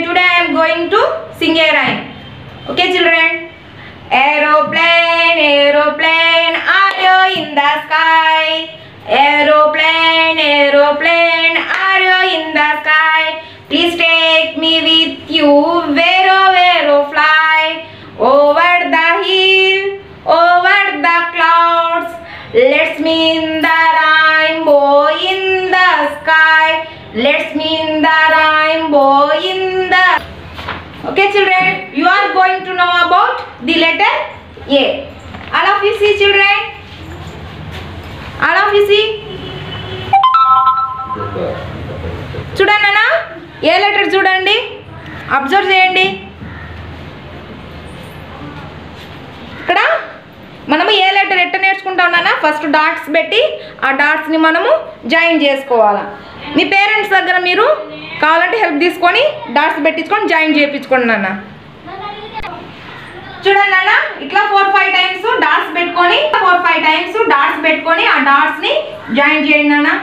today I am going to sing a rhyme. Okay, children? Aeroplane, aeroplane, are you in the sky? Aeroplane, aeroplane, are you in the sky? Please take me with you, where oh, where oh, fly over the hill, over the clouds. Let's me in the rainbow in the sky. Let's me in the rainbow in the. Okay, children, you are going to know about the letter A. All of you see, children. All of you see. చూడండి అన్న ఏ letter చూడండి observe చేయండి ఇక్కడ మనము ఏ letter ఎట్ట నేర్చుకుంటా ఉన్నానా first dots పెట్టి ఆ డాట్స్ని మనము జాయిన్ చేసుకోవాలా మీ పేరెంట్స్ దగ్గర మీరు కావాలంటే హెల్ప్ తీసుకొని డాట్స్ పెట్టించుకొని జాయిన్ చేయించుకోండి నాన్న చూడండి నాన్న ఇట్లా ఫోర్ ఫైవ్ టైమ్స్ డాట్స్ పెట్టుకొని ఫోర్ ఫైవ్ టైమ్స్ డాట్స్ పెట్టుకొని ఆ డాట్స్ని జాయిన్ చేయండి నాన్న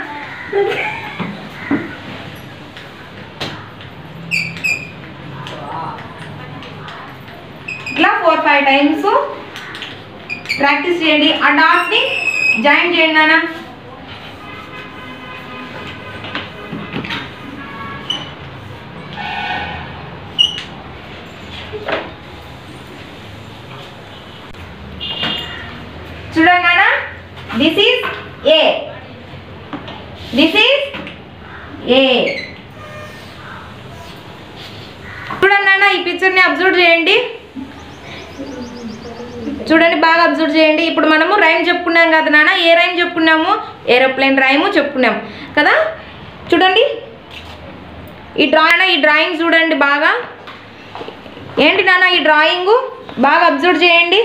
ఇట్లా ఫోర్ ఫైవ్ టైమ్స్ ప్రాక్టీస్ చేయండి ఆ డాట్స్ని జాయిన్ చేయండి నాన్న చూడండి నాన్న this is A this is A చూడండి నాన్న ఈ పిక్చర్ని అబ్జర్వ్ చేయండి చూడండి బాగా అబ్జర్వ్ చేయండి ఇప్పుడు మనము రైమ్ చెప్పుకున్నాం కదా నాన్న ఏ రైమ్ చెప్పుకున్నాము ఏరోప్లేన్ రైము చెప్పుకున్నాం కదా చూడండి ఈ డ్రా ఈ డ్రాయింగ్ చూడండి బాగా ఏంటి నాన్న ఈ డ్రాయింగు బాగా అబ్జర్వ్ చేయండి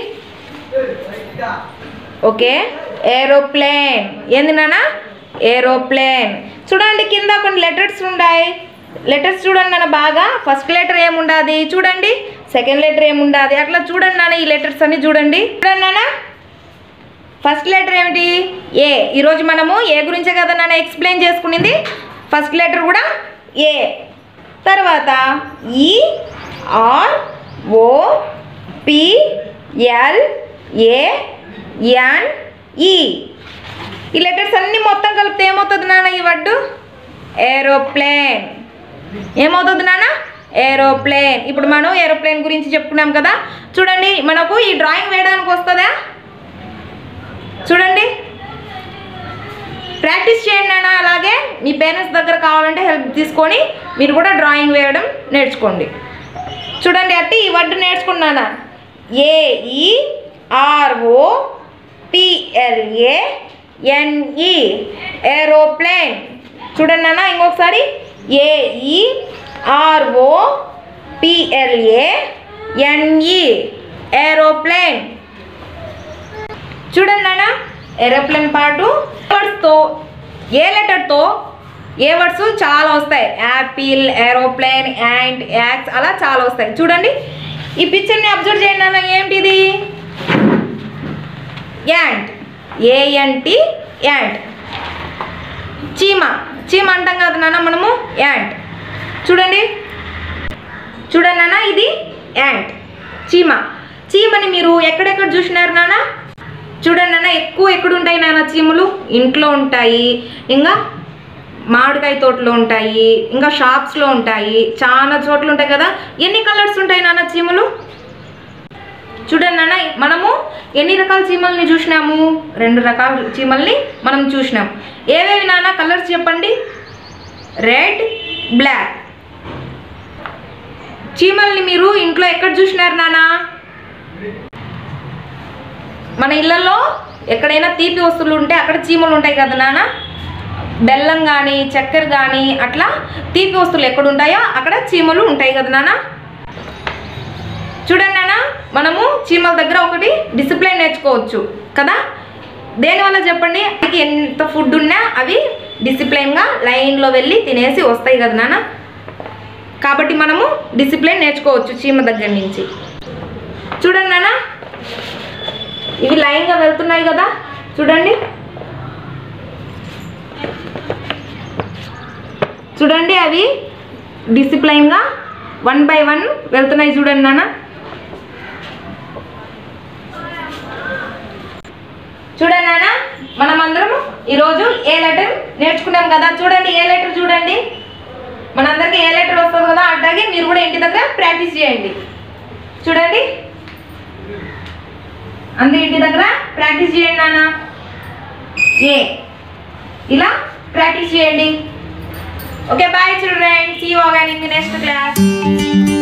ఓకే ఏరోప్లేన్ ఏంది నాన్న ఏరోప్లేన్ చూడండి కింద కొన్ని లెటర్స్ ఉన్నాయి లెటర్స్ చూడండి నాన్న బాగా ఫస్ట్ లెటర్ ఏముండాది చూడండి సెకండ్ లెటర్ ఏముండాది అట్లా చూడండి నాన్న ఈ లెటర్స్ అన్ని చూడండి చూడండి నాన్న ఫస్ట్ లెటర్ ఏమిటి ఏ ఈరోజు మనము ఏ గురించే కదా నాన్న ఎక్స్ప్లెయిన్ చేసుకునింది ఫస్ట్ లెటర్ కూడా ఏ తర్వాత E R O P L A N E ఈ లెటర్స్ అన్నీ మొత్తం కలిపితే ఏమవుతుంది నాన్న ఈ వర్డ్ ఏరోప్లేన్ ఏమవుతుంది నాన్న ఏరోప్లేన్ ఇప్పుడు మనం ఏరోప్లేన్ గురించి చెప్పుకున్నాం కదా చూడండి మనకు ఈ డ్రాయింగ్ వేయడానికి వస్తుందా చూడండి ప్రాక్టీస్ చేయండి నాన్న అలాగే మీ పేరెంట్స్ దగ్గర కావాలంటే హెల్ప్ తీసుకొని మీరు కూడా డ్రాయింగ్ వేయడం నేర్చుకోండి చూడండి అట్టి ఈ వర్డ్ నేర్చుకున్నానా A E R O P L A N E aeroplane చూడండి నాన్న ఇంకొకసారి A E R O P L A N E aeroplane చూడండి నాన్న ఏరోప్లేన్ పాటు వర్డ్స్తో ఏ లెటర్తో ఏ వర్డ్స్ చాలా వస్తాయి యాపిల్ ఏరోప్లేన్ యాంట్ యాక్స్ అలా చాలా వస్తాయి చూడండి ఈ పిక్చర్ని అబ్జర్వ్ చేయండి నాన్న ఏంటిది యాంట్ ఏఎన్టి యాంట్ చీమ చీమ అంటాం కదా నాన్న మనము యాంట్ చూడండి చూడండి నాన్న ఇది యాంట్ చీమ చీమని మీరు ఎక్కడెక్కడ చూసినారు నాన్న చూడండి నాన్న ఎక్కువ ఎక్కడ ఉంటాయి నాన్న చీమలు ఇంట్లో ఉంటాయి ఇంకా మామిడికాయ తోటలో ఉంటాయి ఇంకా షాప్స్లో ఉంటాయి చాలా చోట్ల ఉంటాయి కదా ఎన్ని కలర్స్ ఉంటాయి నాన్న చీమలు చూడండి నాన్న మనము ఎన్ని రకాల చీమల్ని చూసినాము రెండు రకాల చీమల్ని మనం చూసినాం ఏవేవి నాన్న కలర్స్ చెప్పండి రెడ్ బ్లాక్ చీమల్ని మీరు ఇంట్లో ఎక్కడ చూసినారు నాన్న మన ఇళ్ళల్లో ఎక్కడైనా తీపి వస్తువులు ఉంటే అక్కడ చీమలు ఉంటాయి కదా నాన్న బెల్లం కానీ చక్కెర కానీ అట్లా తీపి వస్తువులు ఎక్కడ ఉంటాయో అక్కడ చీమలు ఉంటాయి కదా నాన్న చూడండి నాన్న మనము చీమల దగ్గర ఒకటి డిసిప్లిన్ నేర్చుకోవచ్చు కదా దేనివల్ల చెప్పండి మనకి ఎంత ఫుడ్ ఉన్నా అవి డిసిప్లిన్గా లైన్లో వెళ్ళి తినేసి వస్తాయి కదా నాన్న కాబట్టి మనము డిసిప్లిన్ నేర్చుకోవచ్చు చీమ దగ్గర నుంచి చూడండి నాన్న ఇవి లైన్గా వెళ్తున్నాయి కదా చూడండి చూడండి అవి డిసిప్లైన్గా వన్ బై వన్ వెళ్తున్నాయి చూడండి నాన్న చూడండి నాన్న మనం అందరం ఈరోజు ఏ లెటర్ నేర్చుకున్నాం కదా చూడండి ఏ లెటర్ చూడండి మనందరికి ఏ లెటర్ వస్తుంది కదా అట్లాగే మీరు కూడా ఇంటి దగ్గర ప్రాక్టీస్ చేయండి చూడండి అందరు ఇంటి దగ్గర ప్రాక్టీస్ చేయండి నాన్న ఏ ఇలా ప్రాక్టీస్ చేయండి okay bye children see you again in the next class